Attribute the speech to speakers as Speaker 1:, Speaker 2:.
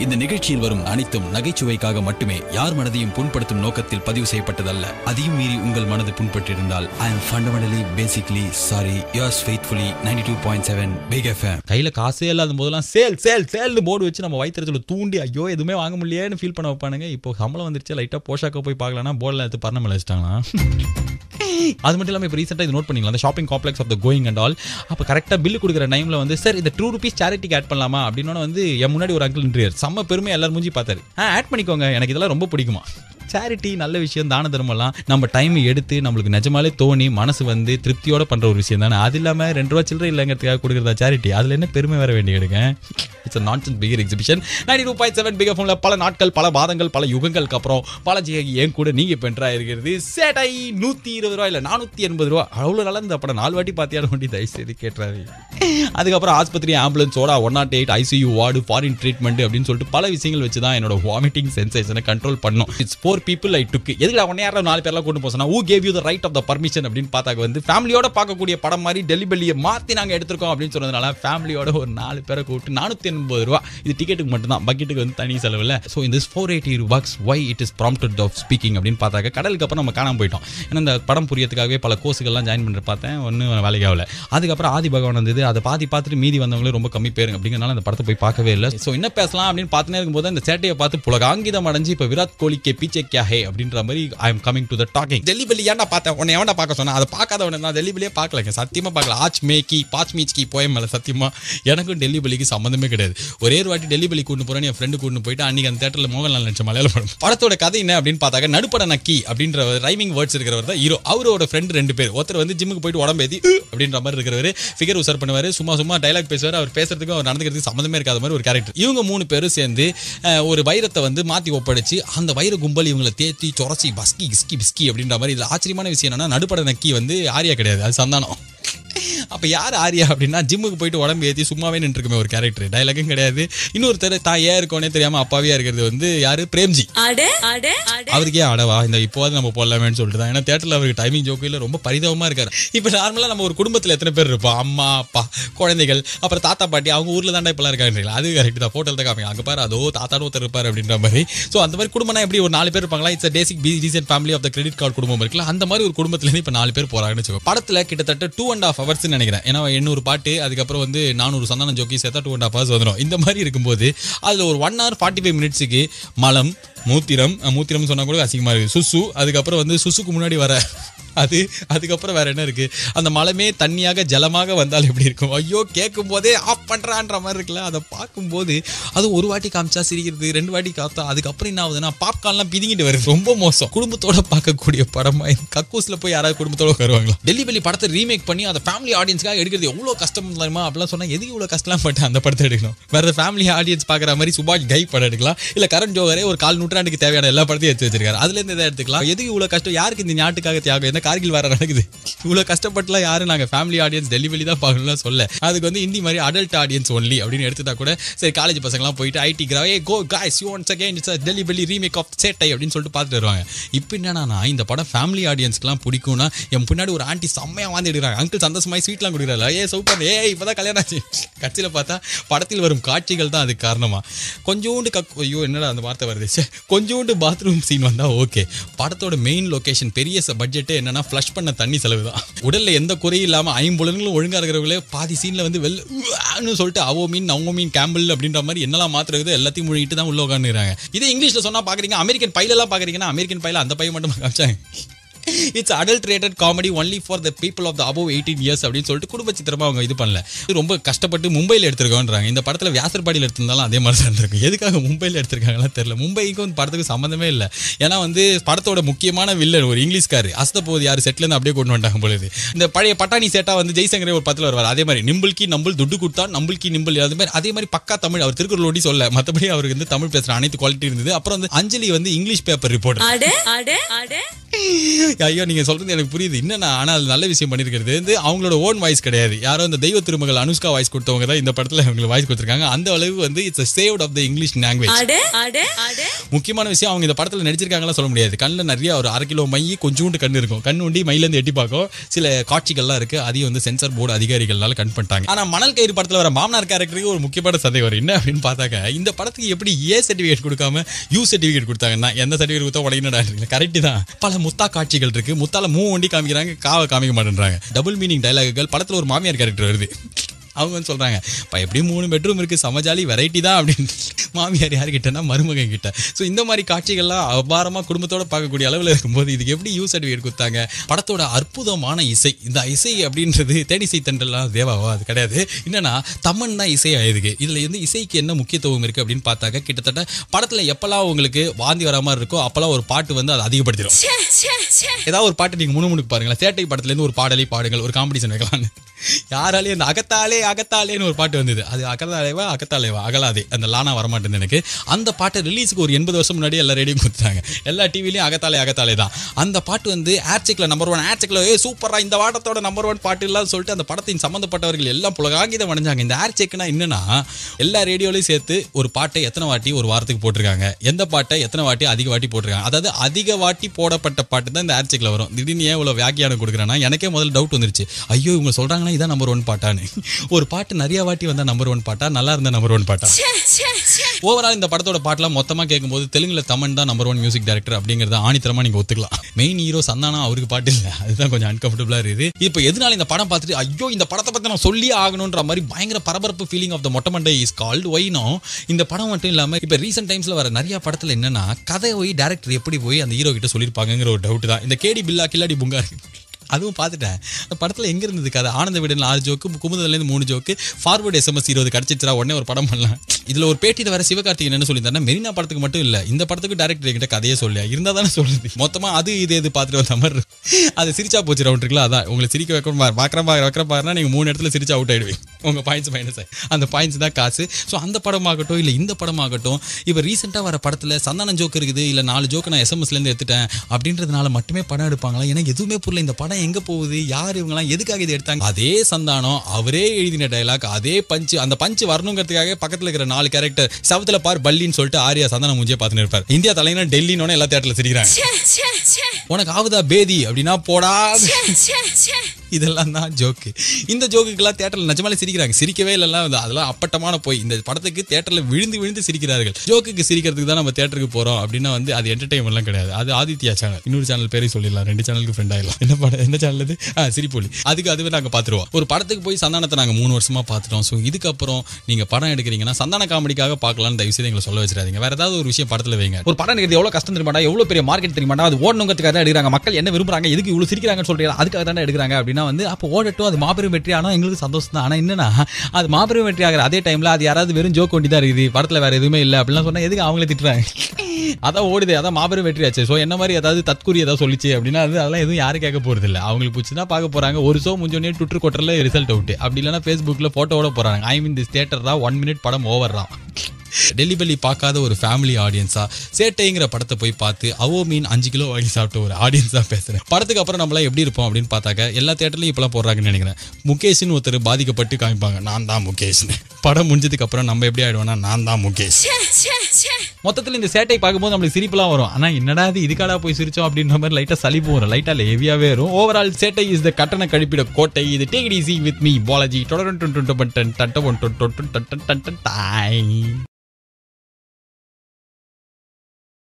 Speaker 1: இந்த நிகழ்ச்சியில் வரும் அனைத்தும் நகைச்சுவைக்காக மட்டுமே யார் மனதையும் புண்படுத்தும் நோக்கத்தில் பதிவு செய்யப்பட்டதல்ல அதையும் மீறி உங்கள் மனது புண்பட்டிருந்தால் I am fundamentally basically sorry yours faithfully ninety two point seven big FM
Speaker 2: கையில காசே இல்லாத போதெல்லாம் சேல் சேல் சேல்னு போர்டு வச்சு நம்ம வயிற்றுல தூண்டி ஐயோ எதுவுமே வாங்க முடியலையேன்னு ஃபீல் பண்ண வைப்பானுங்க இப்போ சம்பளம் வந்துருச்சு லைட்டா போஷாக்க போய் பார்க்கலன்னா போர்டில் எடுத்து பர்ணமில் வச்சிட்டாங்களா அது மட்டும் இல்லாமல் இப்போ ரீசெண்டாக இது நோட் பண்ணிக்கலாம் அந்த shopping complex of the going and all அப்போ கரெக்டாக பில்லு கொடுக்குற டைமில் வந்து சார் இந்த டூ ருபீஸ் சேரிட்டிக்கு ஆட் பண்ணலாமா அப்படின்னு வந்து என் முன்னாடி ஒரு அங்கிள் நின்றார் செம்ம பெருமை எல்லாரும் மூஞ்சி பார்த்தாரு ஆ ஆட் பண்ணிக்கோங்க எனக்கு இதெல்லாம் ரொம்ப பிடிக்குமா சேரிட்டி நல்ல விஷயம் தான தர்மம்லாம் நம்ம டைம் எடுத்து நம்மளுக்கு நிஜமாலே தோணி மனசு வந்து திருப்தியோட பண்ற ஒரு விஷயம் தானே அது இல்லாம ரெண்டு ரூபா சில்லறை இல்லைங்கிறதுக்காக கொடுக்குறதா சேரிட்டி அதுல என்ன பெருமை வர வேண்டிய எடுங்க it's nonsense figure exhibition ninety two point seven figure ஃபோனில் பல நாட்கள் பல மாதங்கள் பல யுகங்களுக்கு அப்புறம் பல ஜிகி என் கூட நீங்க இப்போ என்ட்ரா இருக்கிறது சேட்டை நூற்றி இருபது ரூபா இல்லை நானூற்றி எண்பது ரூபா அவ்வளோ நல்லா இந்த படம் நாலு வாட்டி பார்த்தியான வண்டி தயவு செய்து கேட்டுறாரு அதுக்கப்புறம் ஆஸ்பத்திரி ஆம்புலன்ஸோட one nought eight ICU ward foreign treatment அப்படின்னு சொல்லிட்டு பல விஷயங்கள் வச்சு தான் என்னோட வாமிட்டிங் சென்சேஷனை கண்ட்ரோல் பண்ணும் இட்ஸ் ஃபோர் பீப்புள் ஐ டுக்கு எதுக்கு உடனே யாரும் நாலு பேர்லாம் கொண்டு போசனா who gave you the right of the permission அப்படின்னு பார்த்தாக்க வந்து ஃபேமிலியோட பார்க்கக்கூடிய படம் மாதிரி டெலிபெல்லியை மாற்றி நாங்கள் எடுத்திருக்கோம் அப்படின்னு சொன்னதுனால ஃபேமிலியோட ஒரு நாலு பேரை கூப்பிட்டு நானூற்றி எண்பது ரூபா இது டிக்கெட்டுக்கு மட்டும்தான் பக்கெட்டுக்கு வந்து தனி செலவில் ஸோ இந்த ஃபோர் எயிட்டி ரூபாக்ஸ் why it is prompted of speaking அப்படின்னு பார்த்தாக்க கடலுக்கு அப்புறம் நம்ம காணாம போயிட்டோம் ஏன்னா இந்த படம் புரியறதுக்காகவே பல கோர்ஸுகள்லாம் ஜாயின் பண்ணுற பார்த்தேன் ஒன்றும் வேலைக்கு ஆகல அதுக்கப்புறம் ஆதி பகவான் வந்தது அதை பாதி பார்த்துட்டு மீதி வந்தவங்களே ரொம்ப கம்மி பேருங்க அப்படிங்கிறனால அந்த படத்தை போய் பார்க்கவே இல்லை ஸோ என்ன பேசலாம் அப்படின்னு பார்த்துனே இருக்கும்போது அந்த சேட்டையை பார்த்து புலகாங்கிதம் அடைஞ்சு இப்போ விராட் கோலிக்கு பீச்சே கியா ஹே அப்படின்ற மாதிரி I am coming to the talking Delhi Belly ஏன்டா பார்த்தேன் உன்னை எவன்டா பார்க்க சொன்னா அதை பார்க்காதவன நான் டெல்லி பெல்லியே பார்க்கலங்க சத்தியமா பார்க்கல ஆச் மேக்கி பாச் மீச்கி போயம் மேலே சத்தியமா எனக்கும் டெல்லி பெல்லிக்கு சம்மந்தமே கிடையாது ஒரே ஒரு வாட்டி டெல்லி பெல்லி கூட்டு போறேன் என் ஃப்ரெண்டு கூட்டு போயிட்டு அன்னைக்கு அந்த தேட்டரில் மோகன்லால் நினைச்ச மலையாள படம் படத்தோட கதை என்ன அப்படின்னு பார்த்தாக்க நடுப்பட நக்கி அப்படின்ற ரைமிங் வேர்ட்ஸ் இருக்கிறவர் தான் ஹீரோ அவரோட ஃப்ரெண்டு ரெண்டு பேர் ஒருத்தர் வந்து ஜிம்முக்கு போயிட்டு உடம்பு ஏத்தி "உ" அப்படின்ற மாதிரி இருக்கிறவர் ஃபிகர் உசார் பண்ணுவார் சும்மா சும்மா டைலாக் பேசுவார் அவர் பேசுறதுக்கும் அவர் நடந்துக்கிறதுக்கு சம்மந்தமே இருக்காத மாதிரி ஒரு கேரக்டர் இவங்க மூணு பேரும் சேர்ந்து அஹ், ஒரு வைரத்தை வந்து மாத்தி ஒப்படைச்சு அந்த வைர கும்பல் இவங்களை தேத்தி சொரச்சி பஸ்கி கிஸ்கி பிஸ்கி அப்படின்ற மாதிரி இதுல ஆச்சரியமான விஷயம் என்னன்னா நடுப்பட நக்கி வந்து ஆரியா கிடையாது அது சந்தானம் அப்ப யார் ஆரியா அப்படின்னா ஜிம்முக்கு போயிட்டு உடம்பு ஏத்தி சும்மாவே நின்றுக்குமே ஒரு கேரக்டர் டைலாகும் கிடையாது இன்னொருத்தர் தான் ஏன் இருக்கோனே தெரியாம அப்பாவியா இருக்கிறது வந்து யாரு பிரேம்ஜி
Speaker 3: அட அட அட
Speaker 2: அவருக்கே அடவா இந்த இப்போது நம்ம போடலாமேன்னு சொல்லிட்டு தான் ஏன்னா தேட்டரில் அவருக்கு டைமிங் ஜோக்கு இல்லை ரொம்ப பரிதாபமாக இருக்காரு இப்போ நார்மலாக நம்ம ஒரு குடும்பத்தில் எத்தனை பேர் இருப்போம் அம்மா அப்பா குழந்தைகள் அப்புறம் தாத்தா பாட்டி அவங்க ஊரில் தாண்டா இப்பெல்லாம் இருக்காங்க அது கரெக்ட் தான் ஃபோட்டோவில் தான் காமிங்க அங்கே பாரு அதோ தாத்தானு ஒருத்தர் இருப்பார் அப்படின்ற மாதிரி ஸோ அந்த மாதிரி குடும்பம்னா எப்படி ஒரு நாலு பேர் இருப்பாங்களா it's basic recent family of the credit card குடும்பம் இருக்குல்ல அந்த மாதிரி ஒரு குடும்பத்துலேருந்து இப்போ நாலு பேர் போகிறாங்கன்னு வச்சுக்கோ படத்தில் கிட்டத்தட்ட டூ அண்ட் ஆஃப் ஹவர்ஸ் நினைக்கிறேன் ஏன்னா எண்ணூறு பாட்டு அதுக்கப்புறம் வந்து நானூறு சந்தானம் ஜோக்கி சேர்த்தா டூ அண்ட் ஆஃப் ஹவர்ஸ் வந்துடும் இந்த மாதிரி இருக்கும்போது அதில் ஒரு ஒன் ஹவர் ஃபார்ட்டி ஃபைவ் மினிட்ஸுக்கு மலம் மூத்திரம் அஹ் மூத்திரம் சொன்னா கூட அசிங்கமா இருக்கு சுசு அதுக்கப்புறம் வந்து சுசுக்கு முன்னாடி வர அது அதுக்கப்புறம் வேற என்ன இருக்கு அந்த மலமே தண்ணியாக ஜலமாக வந்தால் எப்படி இருக்கும் ஐயோ கேட்கும் போதே ஆஃப் பண்றான்ற மாதிரி இருக்குல்ல அதை பார்க்கும்போது அது ஒரு வாட்டி காமிச்சா சிரிக்கிறது ரெண்டு வாட்டி காத்தா அதுக்கப்புறம் என்ன ஆகுதுன்னா பாப்கார்ன்லாம் பிதிங்கிட்டு வருது ரொம்ப மோசம் குடும்பத்தோட பார்க்கக்கூடிய படமா இது. கக்கூஸ்ல போய் யாராவது குடும்பத்தோட வருவாங்களா டெல்லி பெல்லி படத்தை ரீமேக் பண்ணி அந்த ஃபேமிலி ஆடியன்ஸ்க்காக எடுக்கிறது எவ்வளவு கஷ்டம் தெரியுமா அப்படிலாம் சொன்னா எதுக்கு இவ்வளவு கஷ்டம்லாம் பட்டு அந்த படத்தை எடுக்கணும் வேற ஃபேமிலி ஆடியன்ஸ் பார்க்குற மாதிரி சுபாஷ் கை படம் எடுக்கலாம் இல்ல கரண் ஜோகரே ஒரு கால் நூற்றாண்டுக்கு தேவையான எல்லா படத்தையும் எடுத்து வச்சிருக்காரு அதுல இருந்து எதை எடுத்துக்கலாம் எதுக்கு இவ்வளவு கஷ்டம் யாருக்கு இந்த நாட்டுக்காக தியாகம் என்ன கார்கில் வேற நடக்குது இவ்வளவு கஷ்டப்பட்டுலாம் யாரும் நாங்க ஃபேமிலி ஆடியன்ஸ் டெல்லி வெளி தான் பார்க்கணும்லாம் சொல்ல அதுக்கு வந்து இந்தி மாதிரி அடல்ட் ஆடியன்ஸ் ஒன்லி அப்படின்னு எடுத்துட்டா கூட சரி காலேஜ் பசங்கலாம் போயிட்டு ஐடி கிரா ஏ go guys you once again it's Delhi Belly remake of Settai அப்படின்னு சொல்லிட்டு பார்த்துட்டு வருவாங்க இப்போ என்னன்னா இந்த படம் ஃபேமிலி ஆடியன்ஸ்க்குலாம் பிடிக்கும்னா என் பின்னாடி ஒரு ஆண்டி செம்மையா வாந்தி எடுக்கிறாங்க அங்கிள் சந்தோஷமாய் ஸ்வீட்லாம் கொடுக்குறாரு ஏ சூப்பர் ஏ இப்பதான் கல்யாணம் ஆச்சு கட்சியில் பார்த்தா படத்தில் வரும் காட்சிகள் தான் அதுக்கு காரணமா கொஞ்சோண்டு கக் ஐயோ என்னடா அந்த வார்த்தை வருது ச்சே. கொஞ்சோண்டு பாத்ரூம் சீன் வந்தா ஓகே படத்தோட மெயின் லொகேஷன் பெரிய பட்ஜெட்டே என்னன்னா ஃப்ளஷ் பண்ண தண்ணி செலவு தான் உடல்ல எந்த குறையும் இல்லாம ஐம்புலன்களும் ஒழுங்கா இருக்கிறவங்களே பாதி சீன்ல வந்து வெள்ள உவ்வான்னு சொல்லிட்டு அவோ மீன் நவோ மீன் கேம்பிள் அப்படின்ற மாதிரி என்னெல்லாம் மாத்திரக்குதோ எல்லாத்தையும் முழுகிட்டு தான் உள்ள உட்காந்துருக்காங்க இதே இங்கிலீஷ்ல சொன்னா பாக்குறீங்க அமெரிக்கன் பையில எல்லாம் பாக்குறீங்கன்னா அமெரிக்கன் பையில அந்த பையன் மட்டும் காமிச்சாங்க it's adulterated comedy only for the people of the above eighteen years அப்படின்னு சொல்லிட்டு குடும்ப சித்திரமா அவங்க இது பண்ணல இது ரொம்ப கஷ்டப்பட்டு மும்பையில் எடுத்திருக்கோன்றாங்க இந்த படத்தில் வியாசர்பாடியில் எடுத்திருந்தாலும் அதே மாதிரி தான் இருந்திருக்கும் எதுக்காக மும்பையில் எடுத்திருக்காங்களா தெரியல மும்பைக்கும் இந்த படத்துக்கு சம்மந்தமே இல்லை ஏன்னா வந்து படத்தோட முக்கியமான வில்லன் ஒரு இங்கிலீஷ்காரு அஸ்த போது யார் செட்லேருந்து அப்படியே கொண்டு வந்துட்டாங்க பொழுது இந்த பழைய பட்டாணி சேட்டா வந்து ஜெய்சங்கரே ஒரு படத்தில் வருவார் அதே மாதிரி நிம்பிள்கி நம்பிள் துட்டு கொடுத்தா நம்பிள்கி நிம்பிள் அது மாதிரி அதே மாதிரி பக்கா தமிழ் அவர் திருக்குறள் ஓடி சொல்ல மற்றபடி அவருக்கு வந்து தமிழ் பேசுகிற அனைத்து குவாலிட்டி இருந்தது அப்புறம் வந்து அஞ்சலி வந்து இங்கிலீஷ் பேப்பர் ரிப்போர்ட்
Speaker 3: அட அட அட
Speaker 2: ஐயோ நீங்க சொல்றது எனக்கு புரியுது என்னன்னா ஆனா அது நல்ல விஷயம் பண்ணிருக்கிறது வந்து அவங்களோட ஓன் வாய்ஸ் கிடையாது யாரோ இந்த தெய்வ திருமகள் அனுஷ்கா வாய்ஸ் கொடுத்தவங்க தான் இந்த படத்துல அவங்களுக்கு வாய்ஸ் கொடுத்துருக்காங்க அந்த அளவு வந்து it's saved of the English language
Speaker 3: அட அட அட
Speaker 2: முக்கியமான விஷயம் அவங்க இந்த படத்துல நடிச்சிருக்காங்களா சொல்ல முடியாது கண்ணில் நிறைய ஒரு அரை கிலோ மை கொஞ்சூண்டு கண் இருக்கும் கண் உண்டி மையிலேருந்து எட்டி பார்க்கும் சில காட்சிகள்லாம் இருக்கு அதையும் வந்து சென்சார் போர்டு அதிகாரிகளால கண் பண்ணிட்டாங்க ஆனா மணல் கயிறு படத்துல வர மாமனார் கேரக்டருக்கு ஒரு முக்கியமான சந்தேகம் வரும் என்ன அப்படின்னு பார்த்தாக்க இந்த படத்துக்கு எப்படி ஏ சர்டிஃபிகேட் கொடுக்காம யூ சர்டிஃபிகேட் கொடுத்தாங்கன்னா எந்த சர்டிஃபிகேட் கொடுத்தா உடனே கரெக்ட் தான் பல முத்தா காட்சிகள் இருக்கு முத்தால மூ வண்டி காமிக்கிறாங்க காவை காமிக்க மாட்டேன்றாங்க டபுள் மீனிங் டைலாகுகள் படத்துல ஒரு மாமியார் கேரக்டர் வருது அவங்க வந்து சொல்றாங்க இப்போ எப்படியும் மூணு பெட்ரூம் இருக்கு சமஜாலி வெரைட்டி தான் அப்படின்னு மாமியார் யார்கிட்டனா மருமகன் கிட்ட ஸோ இந்த மாதிரி காட்சிகள்லாம் அபாரமா குடும்பத்தோட பார்க்கக்கூடிய அளவில் இருக்கும்போது இதுக்கு எப்படி யூ சர்டிஃபிகேட் கொடுத்தாங்க படத்தோட அற்புதமான இசை இந்த இசை அப்படின்றது தேனிசை தண்டெல்லாம் தேவாவா அது கிடையாது என்னன்னா தமன் தான் இசை ஆயுதுக்கு இதுல வந்து இசைக்கு என்ன முக்கியத்துவம் இருக்கு அப்படின்னு பார்த்தாக்க கிட்டத்தட்ட படத்துல எப்பெல்லாம் உங்களுக்கு வாந்தி வர மாதிரி இருக்கோ அப்பெல்லாம் ஒரு பாட்டு வந்து அதை அதிகப்படுத்திடும்
Speaker 3: ச்சே ச்சே ச்சே
Speaker 2: ஏதாவது ஒரு பாட்டு நீங்க முணுமுணுக்கு பாருங்களேன் சேட்டை படத்துல இருந்து ஒரு பாடலை பாடுங்கள் ஒரு காம்படிஷன் வைக்கலாம்னு யாராலையும் அந்த அகத்தாலே அகத்தாலேன்னு ஒரு பாட்டு வந்தது அது அகத்தாலேவா அகத்தாலேவா அகலாதே அந்த லானா வரமாட்டேங்குது எனக்கு அந்த பாட்டை ரிலீஸுக்கு ஒரு எண்பது வருஷம் முன்னாடி எல்லா ரேடியும் கொடுத்தாங்க எல்லா டிவிலையும் அகத்தாலே அகத்தாலே தான் அந்த பாட்டு வந்து ஆட்சிக்கில் நம்பர் ஒன் ஆட்சிக்கில் ஏ சூப்பரா இந்த வாட்டத்தோட நம்பர் ஒன் பாட்டு எல்லாம் சொல்லிட்டு அந்த படத்தின் சம்பந்தப்பட்டவர்கள் எல்லாம் புலகாங்கிதம் அடைஞ்சாங்க இந்த ஏர் செக்னா என்னன்னா எல்லா ரேடியோலையும் சேர்த்து ஒரு பாட்டை எத்தனை வாட்டி ஒரு வாரத்துக்கு போட்டிருக்காங்க எந்த பாட்டை எத்தனை வாட்டி அதிக வாட்டி போட்டிருக்காங்க அதாவது அதிக வாட்டி போடப்பட்ட பாட்டு தான் இந்த ஏர் செக்ல வரும் திடீர்னு ஏன் இவ்வளவு வியாக்கியானம் கொடுக்குறேன்னா எனக்கே முதல்ல டவுட் வந்துருச்சு ஐயோ இவங்க சொல்றாங்கன்னா இதான் நம்பர் ஒன் பாட்டான்னு ஒரு பாட்டு நிறைய வாட்டி வந்தா நம்பர் ஒன் பாட்டா நல்லா இருந்தா நம்பர் ஒன் பாட்டா
Speaker 3: ச்சே ச்சே ச்சே
Speaker 2: ஓவரால் இந்த படத்தோட பாட்டெல்லாம் மொத்தமா கேட்கும்போது தெலுங்குல தமன் தான் நம்பர் ஒன் மியூசிக் டைரக்டர் அப்படிங்கறத ஆணித்தரமா நீங்க ஒத்துக்கலாம் மெயின் ஹீரோ சந்தானா அவருக்கு பாட்டு இல்ல அதுதான் கொஞ்சம் அன்கம்ஃபர்டபுளா இருக்குது இப்போ எதனால இந்த படம் பார்த்துட்டு ஐயோ இந்த படத்தை பத்தி நான் சொல்லியே ஆகணுன்ற மாதிரி பயங்கர பரபரப்பு ஃபீலிங் ஆஃப் த மொட்டமண்டை இஸ் கால்டு ஒய்னோ இந்த படம் மட்டும் இல்லாம இப்போ ரீசெண்ட் டைம்ஸ்ல வர நிறைய படத்துல என்னன்னா கதை போய் டேரக்டர் எப்படி போய் அந்த ஹீரோ கிட்ட சொல்லியிருப்பாங்கங்கிற ஒரு டவுட் தான் இந்த கேடி பில்லா கில்லாடி புங்கா இருக்கு அதுவும் பார்த்துட்டேன் அந்த படத்தில் எங்கே இருந்தது கதை ஆனந்த விடன் ஆறு ஜோக்கு குமுதலேருந்து மூணு ஜோக்கு ஃபார்வர்டு எஸ்எம்எஸ் இருபது கிடச்சிச்சுரா உடனே ஒரு படம் பண்ணலாம் இதில் ஒரு பேட்டியில் வர சிவகார்த்திகேயன் என்ன சொல்லியிருந்தாருன்னா மெரினா படத்துக்கு மட்டும் இல்லை இந்த படத்துக்கு டேரக்டர் கிட்ட கதையே சொல்லியா இருந்தால் தானே சொல்லுது மொத்தமாக அது இது இது பார்த்துட்டு வந்த மாதிரி இருக்கும். அது சிரிச்சா போச்சு ரவுண்ட் இருக்குல்ல அதான் உங்களை சிரிக்க வைக்க பார்க்குற பாரு வைக்கிற பாருன்னா நீங்கள் மூணு இடத்துல சிரிச்சா அவுட் ஆயிடுவீங்க உங்கள் பாயிண்ட்ஸ் மைனஸ் அந்த பாயிண்ட்ஸ் தான் காசு ஸோ அந்த படமாகட்டும் இல்லை இந்த படமாகட்டும் இப்போ ரீசெண்டாக வர படத்தில் சந்தானம் ஜோக்கு இருக்குது இல்லை நாலு ஜோக்கு நான் எஸ்எம்எஸ்லேருந்து எடுத்துட்டேன் அப்படின்றதுனால மட்டுமே படம் எடுப்பாங்களா எனக்கு எதுவுமே புரியல இந்த படம் எங்கே போகுது யார் இவங்கலாம் எதுக்காக இது எடுத்தாங்க அதே சந்தானம் அவரே எழுதின டைலாக் அதே பஞ்சு அந்த பஞ்சு வரணுங்கிறதுக்காக பக்கத்தில் இருக்கிற நாலு கேரக்டர் சவுத்துல பார் பல்லின்னு சொல்லிட்டு ஆரியா சந்தானம் மூஞ்சியே பார்த்துன்னு இருப்பார் இந்தியா தலைனா டெல்லின்னு எல்லா தேட்டரில் சிரிக்கிறாங்க
Speaker 3: ச்சே ச்சே ச்சே
Speaker 2: உனக்கு ஆகுதா பேதி அப்படின்னா போடா
Speaker 3: ச்சே ச்சே ச்சே
Speaker 2: இதெல்லாம் தான் ஜோக்கு இந்த ஜோக்குக்கெல்லாம் தேட்டரில் நிஜமாலே சிரிக்கிறாங்க சிரிக்கவே இல்லைலாம் வந்து அதெல்லாம் அப்பட்டமான போய் இந்த படத்துக்கு தேட்டரில் விழுந்து விழுந்து சிரிக்கிறார்கள் ஜோக்குக்கு சிரிக்கிறதுக்கு தான் நம்ம தேட்டருக்கு போகிறோம் அப்படின்னா வந்து அது என்டர்டைன்மெண்ட்லாம் கிடையாது அது ஆதித்யா சேனல் இன்னொரு சேனல் பேரையும் சொல்லிடலாம் ரெண்டு சேனலுக்கு ஃப்ரெண்ட் ஆயிடலாம் என்ன படம் என்ன சேனல் அது ஆ சிரிப்பொலி அதுக்கு அதுவே நாங்கள் பார்த்துருவோம் ஒரு படத்துக்கு போய் சந்தானத்தை நாங்கள் மூணு வருஷமா பார்த்துட்டோம் ஸோ இதுக்கப்புறம் நீங்கள் படம் எடுக்கிறீங்கன்னா சந்தான காமெடிக்காக பார்க்கலாம்னு தயவு செய்து எங்களை சொல்ல வச்சிடாதீங்க வேற ஏதாவது ஒரு விஷயம் படத்தில் வைங்க ஒரு படம் எடுக்கிறது எவ்வளோ கஷ்டம் தெரியுமாடா எவ்வளோ பெரிய மார்க்கெட் தெரியுமாடா அது ஓடணுங்கிறதுக்காக தான் எடுக்கிறாங்க மக்கள் என்ன விரும்புறாங்க எதுக்கு இவ்வளோ சிரிக்கிறாங்கன்னு சொல்றீங்க அதுக்காக தானே எடுக்கிறாங்க அப்படின்னா வந்து அப்போ ஓடட்டும் அது மாபெரும் வெற்றி ஆனால் எங்களுக்கு சந்தோஷம் தான் ஆனால் என்னன்னா அது மாபெரும் வெற்றி ஆகிற அதே டைம்ல அது யாராவது வெறும் ஜோக் ஒண்டி தான் இருக்குது படத்தில் வேற எதுவுமே இல்லை அப்படிலாம் சொன்னா எதுக்கு அவங்களே திட்டுறாங்க அதான் ஓடுது அதான் மாபெரும் வெற்றி ஆச்சு ஸோ என்ன மாதிரி ஏதாவது தற்கூரி ஏதாவது சொல்லிச்சு அப்படின்னா அது அதெல்லாம் எதுவும் யாரும் கேட்க போறது இல்லை அவங்களுக்கு பிடிச்சி தான் பார்க்க போறாங்க ஒரு ஷோ முடிஞ்சோடனே ட்விட்டர் கொட்டரில் ரிசல்ட் அவுட் அப்படி இல்லைன்னா ஃபேஸ்புக்கில் ஃபோட்டோவோட போறாங்க ஐ மீன் திஸ் தேட்டர் தான் ஒன் மினிட் படம் ஓவர் தான் டெல்லி பள்ளி பார்க்காத ஒரு ஃபேமிலி ஆடியன்ஸா சேட்டைங்கிற படத்தை போய் பார்த்து அவோ மீன் அஞ்சு கிலோ வாங்கி சாப்பிட்ட ஒரு ஆடியன்ஸா பேசுறேன் படத்துக்கு அப்புறம் நம்மளாம் எப்படி இருப்போம் அப்படின்னு பார்த்தாக்க எல்லா தேட்டர்லையும் இப்பெல்லாம் போடுறாங்கன்னு நினைக்கிறேன் முகேஷ்னு ஒருத்தர் பாதிக்கப்பட்டு காமிப்பாங்க நான் தான் முகேஷ்னு படம் முடிஞ்சதுக்கு அப்புறம் நம்ம எப்படி ஆயிடுவோம்னா நான் தான் முகேஷ்
Speaker 3: ச்சே ச்சே ச்சே
Speaker 2: மொத்தத்தில் இந்த சேட்டை பார்க்கும்போது நம்மளுக்கு சிரிப்புலாம் வரும் ஆனால் என்னடா இது இதுக்காடா போய் சிரிச்சோம் அப்படின்ற மாதிரி லைட்டாக சலிப்பு வரும் லைட்டாக ஹெவியாகவே வரும் ஓவரால் சேட்டை இஸ் த கட்டண கழிப்பிட கோட்டை இது take it easy with me Balaji தொடர்ந்து டன் டன் டன் டன் டன் டன் டன் டன் டன் டன் டன் டன் டன் டன் டன்